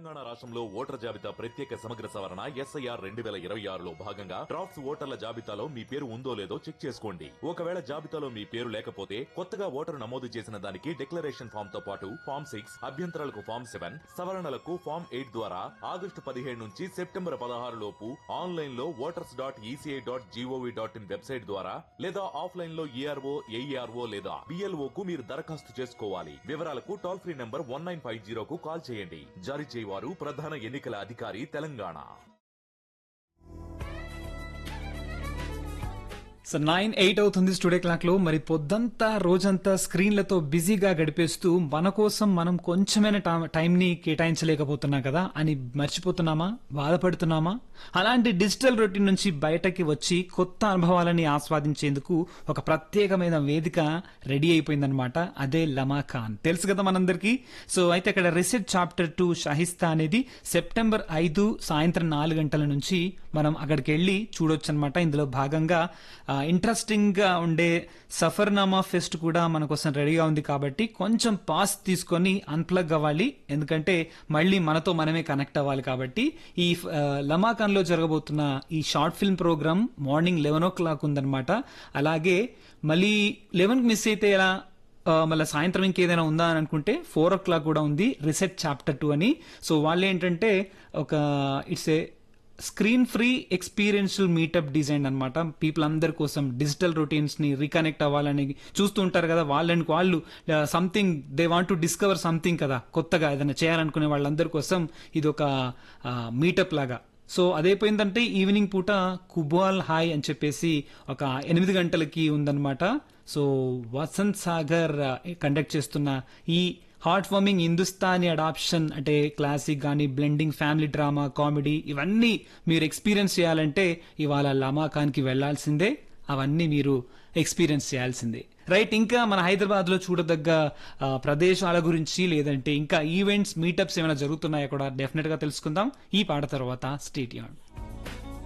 తెలంగాణ రాష్ట్రంలో ఓటర్ జాబితా ప్రత్యేక సమగ్ర సవరణ ఎస్ఐఆర్ రెండు వేల ఇరవై ఆరులో భాగంగా డ్రాఫ్ట్స్ ఓటర్ల జాబితాలో మీ పేరు ఉందో లేదో చెక్ చేసుకోండి ఒకవేళ జాబితాలో మీ పేరు లేకపోతే కొత్తగా ఓటరు నమోదు చేసిన దానికి డిక్లరేషన్ ఫామ్ తో పాటు ఫామ్ సిక్స్ అభ్యంతరాలకు ఫామ్ సెవెన్ సవరణలకు ఫామ్ ఎయిట్ ద్వారా ఆగస్టు పదిహేడు నుంచి సెప్టెంబర్ పదహారు లోపు ఆన్లైన్ లో voters dot ECI dot GOV dot in website ద్వారా లేదా ఆఫ్లైన్ లో ఈఆర్ఓ ఏఈఆర్ఓ లేదా బిఎల్ఓ కు మీరు దరఖాస్తు చేసుకోవాలి వివరాలకు toll free number one nine five జీరోకు కాల్ చేయండి జారీ చేయవారు ప్రధాన ఎన్నికల అధికారి తెలంగాణ సో నైన్ ఎయిట్ అవుతుంది స్టూడియో క్లాక్ లో మరి పొద్దంతా రోజంతా స్క్రీన్లతో బిజీగా గడిపేస్తూ మన కోసం మనం కొంచెమైన టా- టైంని కేటాయించలేకపోతున్నాం కదా అని మర్చిపోతున్నామా బాధపడుతున్నామా అలాంటి డిజిటల్ రొటీన్ నుంచి బయటకి వచ్చి కొత్త అనుభవాలని ఆస్వాదించేందుకు ఒక ప్రత్యేకమైన వేదిక రెడీ అయిపోయిందనమాట అదే లమా ఖాన్ తెలుసు కదా మనందరికీ సో అయితే అక్కడ రిసెట్ చాప్టర్ టూ షాహిస్తా అనేది సెప్టెంబర్ ఐదు సాయంత్రం నాలుగు గంటల నుంచి మనం అక్కడికి వెళ్ళి చూడొచ్చు అనమాట ఇందులో భాగంగా ఇంట్రెస్టింగ్ గా ఉండే సఫర్నామా ఫెస్ట్ కూడా మన కోసం రెడీగా ఉంది కాబట్టి కొంచెం పాస్ తీసుకొని అన్ప్లగ్ అవ్వాలి ఎందుకంటే మళ్ళీ మనతో మనమే కనెక్ట్ అవ్వాలి కాబట్టి ఈ ఆ, లమాకాన్ లో జరగబోతున్న ఈ short film program morning eleven o'clock ఉందన్నమాట అలాగే మళ్ళీ లెవెన్ మిస్ అయితే ఎలా ఆ, మళ్ళీ సాయంత్రం ఇంకేదైనా ఉందా అని అనుకుంటే ఫోర్ ఓ క్లాక్ కూడా ఉంది రిసెట్ చాప్టర్ టూ అని సో వాళ్ళు ఏంటంటే ఒక it's a screen free experiential meetup design అన్నమాట పీపుల్ అందరి కోసం డిజిటల్ రొటీన్స్ ని రీకనెక్ట్ అవ్వాలని చూస్తూ ఉంటారు కదా వాళ్ళని వాళ్ళు something they want to discover something కదా కొత్తగా ఏదైనా చేయాలనుకునే వాళ్ళందరి కోసం ఇది ఒక మీటప్ లాగా సో అదైపోయిందంటే ఈవినింగ్ పూట కుబాల్ హాయ్ అని చెప్పేసి ఒక ఎనిమిది గంటలకి ఉందన్నమాట సో వసంత్ సాగర్ కండక్ట్ చేస్తున్న ఈ హార్ట్ వార్మింగ్ హిందుస్థానీ అడాప్షన్ అంటే క్లాసిక్ కానీ బ్లెండింగ్ ఫ్యామిలీ డ్రామా కామెడీ ఇవన్నీ మీరు ఎక్స్పీరియన్స్ చేయాలంటే ఇవాళ లమా ఖాన్కి వెళ్లాల్సిందే అవన్నీ మీరు ఎక్స్పీరియన్స్ చేయాల్సిందే రైట్ ఇంకా మన హైదరాబాద్ లో చూడదగ్గ ఆ, ప్రదేశాల గురించి లేదంటే ఇంకా ఈవెంట్స్ మీటప్స్ ఏమైనా జరుగుతున్నాయో కూడా డెఫినెట్ గా తెలుసుకుందాం ఈ పాట తర్వాత స్టేట్